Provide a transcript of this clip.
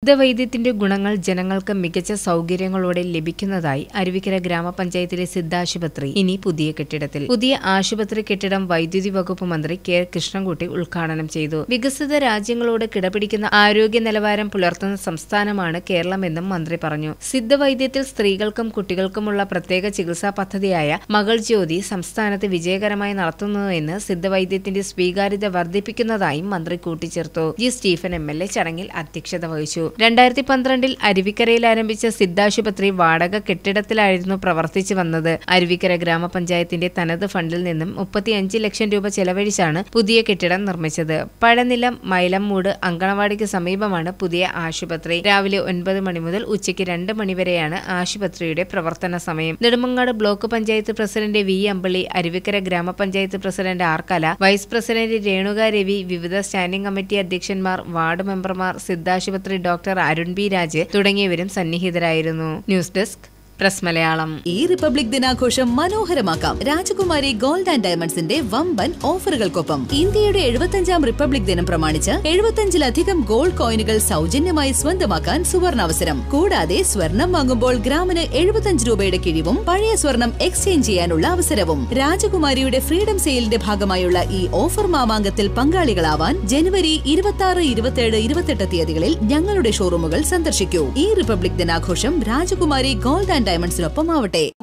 സിദ്ധവൈദ്യത്തിന്റെ ഗുണങ്ങൾ ജനങ്ങൾക്ക് മികച്ച സൗകര്യങ്ങളോടെ ലഭിക്കുന്നതായി അരുവിക്കര ഗ്രാമപഞ്ചായത്തിലെ സിദ്ധാശുപത്രി ഇനി പുതിയ കെട്ടിടത്തിൽ പുതിയ ആശുപത്രി കെട്ടിടം വൈദ്യുതി വകുപ്പ് മന്ത്രി കെ കൃഷ്ണൻകുട്ടി ഉദ്ഘാടനം ചെയ്തു വികസിത രാജ്യങ്ങളോട് കിടപിടിക്കുന്ന ആരോഗ്യ നിലവാരം പുലർത്തുന്ന സംസ്ഥാനമാണ് കേരളമെന്നും മന്ത്രി പറഞ്ഞു സിദ്ധവൈദ്യത്തിൽ സ്ത്രീകൾക്കും കുട്ടികൾക്കുമുള്ള പ്രത്യേക ചികിത്സാ പദ്ധതിയായ മകൾ ജ്യോതി സംസ്ഥാനത്ത് വിജയകരമായി നടത്തുന്നുവെന്ന് സിദ്ധവൈദ്യത്തിന്റെ സ്വീകാര്യത വർദ്ധിപ്പിക്കുന്നതായും മന്ത്രി കൂട്ടിച്ചേർത്തു G Stephen M L A ചടങ്ങിൽ അധ്യക്ഷത വഹിച്ചു രണ്ടായിരത്തി പന്ത്രണ്ടിൽ അരുവിക്കരയിൽ ആരംഭിച്ച സിദ്ധാശുപത്രി വാടക കെട്ടിടത്തിലായിരുന്നു പ്രവർത്തിച്ചു വന്നത് അരുവിക്കര ഗ്രാമപഞ്ചായത്തിന്റെ തനത് ഫണ്ടിൽ നിന്നും മുപ്പത്തിയഞ്ച് ലക്ഷം രൂപ ചെലവഴിച്ചാണ് പുതിയ കെട്ടിടം നിർമ്മിച്ചത് പഴനിലം മൈലമ്മൂട് അങ്കണവാടിക്ക് സമീപമാണ് പുതിയ ആശുപത്രി രാവിലെ ഒൻപത് മണി മുതൽ ഉച്ചയ്ക്ക് രണ്ട് മണിവരെയാണ് ആശുപത്രിയുടെ പ്രവർത്തന സമയം Nedumangad block panchayat president V Ambili Aruvikkara ഗ്രാമപഞ്ചായത്ത് president Arkala vice president Renuka Ravi വിവിധ സ്റ്റാൻഡിംഗ് കമ്മിറ്റി അധ്യക്ഷന്മാർ വാർഡ് മെമ്പർമാർ സിദ്ധാശുപത്രി ഡോക്ടർ അരുൺ ബി രാജ് തുടങ്ങിയവരും സന്നിഹിതരായിരുന്നു ന്യൂസ് ഡെസ്ക് പ്രസ് മലയാളം ഈ റിപ്പബ്ലിക് ദിനാഘോഷം മനോഹരമാക്കാം രാജകുമാരി ഗോൾഡ് ആൻഡ് ഡയമണ്ട്സിന്റെ വമ്പൻ ഓഫറുകൾക്കൊപ്പം ഇന്ത്യയുടെ എഴുപത്തഞ്ചാം റിപ്പബ്ലിക് ദിനം പ്രമാണിച്ച് എഴുപത്തഞ്ചിലധികം ഗോൾഡ് കോയിനുകൾ സൗജന്യമായി സ്വന്തമാക്കാൻ സുവർണാവസരം കൂടാതെ സ്വർണം വാങ്ങുമ്പോൾ ഗ്രാമിന് എഴുപത്തഞ്ച് രൂപയുടെ കിഴിവും പഴയ സ്വർണം എക്സ്ചേഞ്ച് ചെയ്യാനുള്ള അവസരവും രാജകുമാരിയുടെ ഫ്രീഡം സെയിലിന്റെ ഭാഗമായുള്ള ഈ ഓഫർ മാമാങ്കത്തിൽ പങ്കാളികളാവാൻ ജനുവരി ഇരുപത്തി ആറ് ഇരുപത്തിയേഴ് ഇരുപത്തെട്ട് തീയതികളിൽ ഞങ്ങളുടെ ഷോറൂമുകൾ സന്ദർശിക്കൂ ഈ റിപ്പബ്ലിക് ദിനാഘോഷം രാജകുമാരി ഗോൾഡ് ആൻഡ് ഡയമണ്ട്സിനൊപ്പം ആവട്ടെ